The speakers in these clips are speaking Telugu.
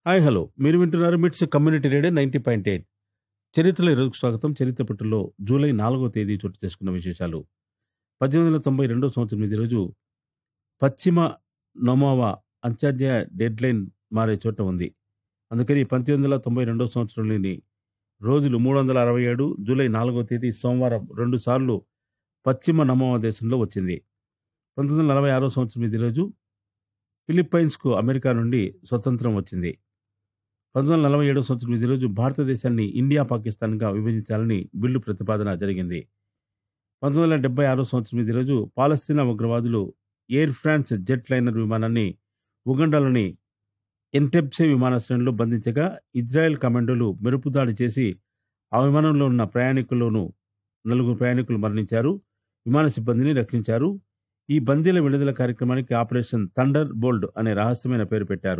హాయ్ హలో మీరు వింటున్నారు MITS community radio ninety point eight చరిత్రలో ఈరోజు స్వాగతం చరిత్ర పట్టులో జూలై నాలుగో తేదీ చోటు చేసుకున్న విశేషాలు పద్దెనిమిది వందల తొంభై రెండో సంవత్సరం ఇది రోజు పశ్చిమ నోమావా అంత్యోదయ డెడ్ లైన్ మారే చోట ఉంది అందుకని పంతొమ్మిది వందల తొంభై రెండో సంవత్సరంలోని రోజులు మూడు వందల అరవై ఏడు జూలై నాలుగో తేదీ సోమవారం రెండు సార్లు పశ్చిమ నమోవా దేశంలో వచ్చింది పంతొమ్మిది వందల నలభై ఆరో సంవత్సరం ఇది రోజు ఫిలిప్పైన్స్కు అమెరికా నుండి స్వతంత్రం వచ్చింది పంతొమ్మిది వందల నలభై ఏడో సంవత్సరం ఇది రోజు భారతదేశాన్ని ఇండియా పాకిస్తాన్గా విభజించాలని బిల్లు ప్రతిపాదన జరిగింది పంతొమ్మిది వందల డెబ్బై ఆరో సంవత్సరం ఇది రోజు పాలస్తీనా ఉగ్రవాదులు ఎయిర్ ఫ్రాన్స్ జెట్ లైనర్ విమానాన్ని ఉగండాలోని ఎంటెప్సే విమానాశ్రయంలో బంధించగా ఇజ్రాయెల్ కమాండోలు మెరుపుదాడి చేసి ఆ విమానంలో ఉన్న ప్రయాణికుల్లోనూ నలుగురు ప్రయాణికులు మరణించారు విమాన సిబ్బందిని రక్షించారు ఈ బందీల విడుదల కార్యక్రమానికి ఆపరేషన్ థండర్ బోల్డ్ అనే రహస్యమైన పేరు పెట్టారు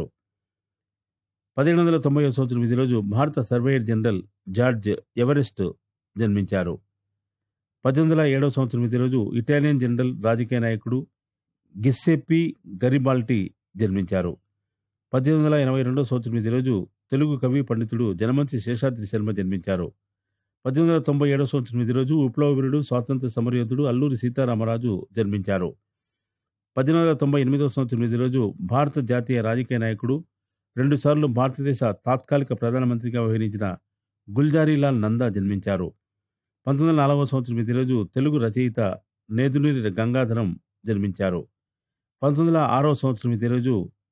పదిహేడు వందల తొంభై సంవత్సరం ఇది రోజు భారత సర్వేయర్ జనరల్ జార్జ్ ఎవరెస్ట్ జన్మించారు పద్దెనిమిది వందల ఏడవ సంవత్సరం ఇది రోజు ఇటాలియన్ జనరల్ రాజకీయ నాయకుడు గిస్సెప్పి గరిబాల్టి జన్మించారు పద్దెనిమిది వందల ఎనభై రెండవ సంవత్సరం ఇది రోజు తెలుగు కవి పండితుడు జనమంచి శేషాద్రి శర్మ జన్మించారు పద్దెనిమిది వందల తొంభై ఏడవ సంవత్సరం ఇది రోజు విప్లవ వీరుడు స్వాతంత్ర సమరయోధుడు అల్లూరి సీతారామరాజు జన్మించారు పద్దెనిమిది వందల తొంభై ఎనిమిదవ సంవత్సరం ఇది రోజు భారత జాతీయ రాజకీయ నాయకుడు రెండుసార్లు భారతదేశ తాత్కాలిక ప్రధానమంత్రిగా వ్యవహరించిన గుల్జారీలాల్ నందా జన్మించారు పంతొమ్మిది వందల నాలుగవ సంవత్సరం ఇది రోజు తెలుగు రచయిత నేదునూరి గంగాధరం జన్మించారు పంతొమ్మిది వందల ఆరవ సంవత్సరం ఇది రోజు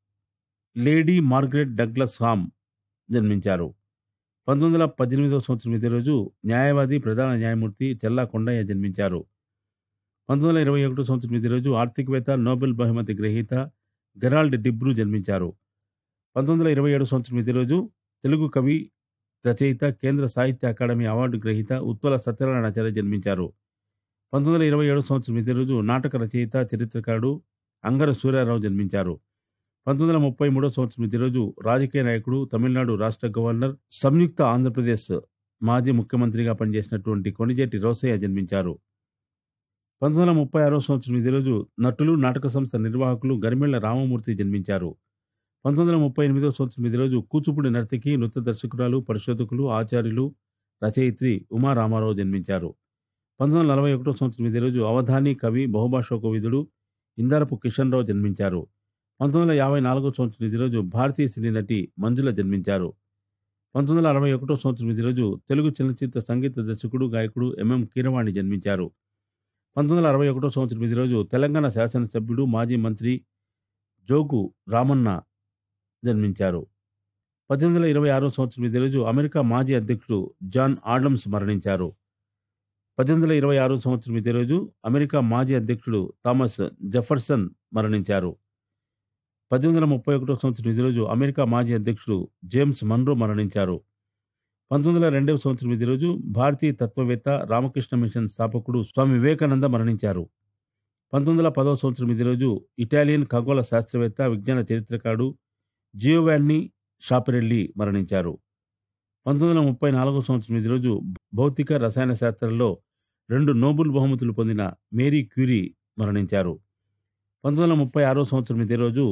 లేడీ మార్గరెట్ డగ్లస్ హామ్ జన్మించారు పంతొమ్మిది వందల పద్దెనిమిదవ సంవత్సరం ఇదే రోజు న్యాయవాది ప్రధాన న్యాయమూర్తి చెల్లా కొండయ్య జన్మించారు పంతొమ్మిది వందల ఇరవై ఒకటో సంవత్సరం ఇదే రోజు ఆర్థికవేత్త నోబెల్ బహుమతి గ్రహీత గెరాల్డ్ డిబ్రూ జన్మించారు పంతొమ్మిది వందల ఇరవై ఏడు సంవత్సరం ఇదే రోజు తెలుగు కవి రచయిత కేంద్ర సాహిత్య అకాడమీ అవార్డు గ్రహీత ఉత్పల సత్యనారాయణాచార్య జన్మించారు పంతొమ్మిది వందల ఇరవై ఏడు సంవత్సరం ఇదే రోజు నాటక రచయిత చరిత్రకారుడు అంగర సూర్యారావు జన్మించారు పంతొమ్మిది వందల ముప్పై మూడో సంవత్సరం ఇదే రోజు రాజకీయ నాయకుడు తమిళనాడు రాష్ట్ర గవర్నర్ సంయుక్త ఆంధ్రప్రదేశ్ మాజీ ముఖ్యమంత్రిగా పనిచేసినటువంటి కొణిజేటి రోసయ్య జన్మించారు పంతొమ్మిది వందల ముప్పై ఆరో సంవత్సరం ఇదే రోజు నటులు నాటక సంస్థ నిర్వాహకులు గరిమెళ్ల రామమూర్తి జన్మించారు పంతొమ్మిది వందల ముప్పై ఎనిమిదో సంవత్సరం ఇదే రోజు కూచిపూడి నర్తకి నృత్య దర్శకురాలు పరిశోధకులు ఆచార్యులు రచయిత్రి ఉమా రామారావు జన్మించారు పంతొమ్మిది వందల నలభై ఒకటో సంవత్సరం ఇదే రోజు అవధాని కవి బహుభాషా కోవిదుడు ఇందారపు కిషన్ రావు జన్మించారు పంతొమ్మిది వందల యాభై నాలుగో సంవత్సరం ఇది రోజు భారతీయ సినీ నటి మంజుల జన్మించారు పంతొమ్మిది వందల అరవై ఒకటో సంవత్సరం ఇది రోజు తెలుగు చలనచిత్ర సంగీత దర్శకుడు గాయకుడు ఎంఎం కీరవాణి జన్మించారు పంతొమ్మిది వందల అరవై ఒకటో సంవత్సరం ఇది రోజు తెలంగాణ శాసనసభ్యుడు మాజీ మంత్రి జోగు రామన్న జన్మించారు పద్దెనిమిది వందల ఇరవై ఆరో సంవత్సరం ఇదే రోజు అమెరికా మాజీ అధ్యక్షుడు జాన్ ఆడమ్స్ మరణించారు పద్దెనిమిది వందల ఇరవై ఆరో సంవత్సరం ఇదే రోజు అమెరికా మాజీ అధ్యక్షుడు థామస్ జెఫర్సన్ మరణించారు పద్దెనిమిది వందల ముప్పై ఒకటో సంవత్సరం ఇదే రోజు అమెరికా మాజీ అధ్యక్షుడు జేమ్స్ మన్రో మరణించారు పంతొమ్మిది వందల రెండవ సంవత్సరం ఇదే రోజు భారతీయ తత్వవేత్త రామకృష్ణ మిషన్ స్థాపకుడు స్వామి వివేకానంద మరణించారు పంతొమ్మిది వందల పదవ సంవత్సరం ఇదే రోజు ఇటాలియన్ ఖగోళ శాస్త్రవేత్త విజ్ఞాన చరిత్రకారుడు జియోవాన్ని షాపిరెల్లి మరణించారు పంతొమ్మిది వందల ముప్పై నాలుగో సంవత్సరం ఇదే రోజు భౌతిక రసాయన శాస్త్రంలో రెండు నోబెల్ బహుమతులు పొందిన మేరీ క్యూరీ మరణించారు పంతొమ్మిది వందల ముప్పై ఆరో సంవత్సరం ఇదే రోజు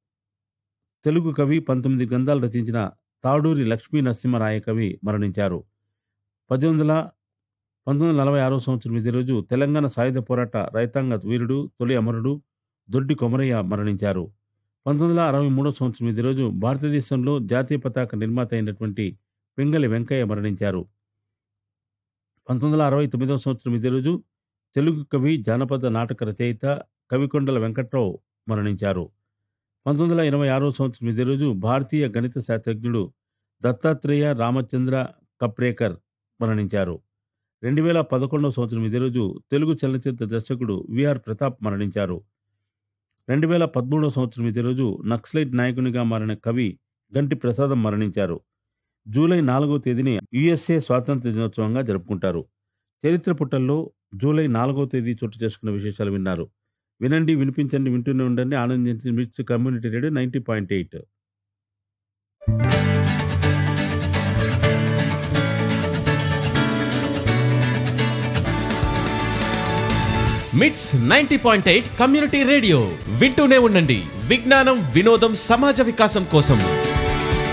తెలుగు కవి పంతొమ్మిది గ్రంథాలు రచించిన తాడూరి లక్ష్మీ నరసింహరాయ కవి మరణించారు పద్దెనిమిది వందల పంతొమ్మిది వందల నలభై ఆరో సంవత్సరం ఇదే రోజు తెలంగాణ సాయుధ పోరాట రైతాంగ వీరుడు తొలి అమరుడు దొడ్డి కొమరయ్య మరణించారు పంతొమ్మిది వందల అరవై మూడో సంవత్సరం ఇదే రోజు భారతదేశంలో జాతీయ పతాక నిర్మాత అయినటువంటి పింగళి వెంకయ్య మరణించారు పంతొమ్మిది వందల అరవై తొమ్మిదవ సంవత్సరం ఇదే రోజు తెలుగు కవి జానపద నాటక రచయిత కవికొండల వెంకట్రావు మరణించారు పంతొమ్మిది వందల ఎనభై ఆరో సంవత్సరం ఇదే రోజు భారతీయ గణిత శాస్త్రజ్ఞుడు దత్తాత్రేయ రామచంద్ర కప్రేకర్ మరణించారు రెండు వేల పదకొండవ సంవత్సరం ఇదే రోజు తెలుగు చలనచిత్ర దర్శకుడు విఆర్ ప్రతాప్ మరణించారు రెండు వేల పదమూడవ సంవత్సరం ఇదే రోజు నక్సలైట్ నాయకునిగా మారిన కవి గంటి ప్రసాదం మరణించారు జూలై నాలుగో తేదీని యుఎస్ఏ స్వాతంత్ర దినోత్సవంగా జరుపుకుంటారు చరిత్ర పుటల్లో జూలై నాలుగో తేదీ చోటు చేసుకున్న విశేషాలు విన్నారు వినండి వినిపించండి వింటూనే ఉండండి ఆనందించండి Mirchi community radio ninety point eight MITS ninety point eight community radio వింటూనే ఉండండి విజ్ఞానం వినోదం సమాజ వికాసం కోసం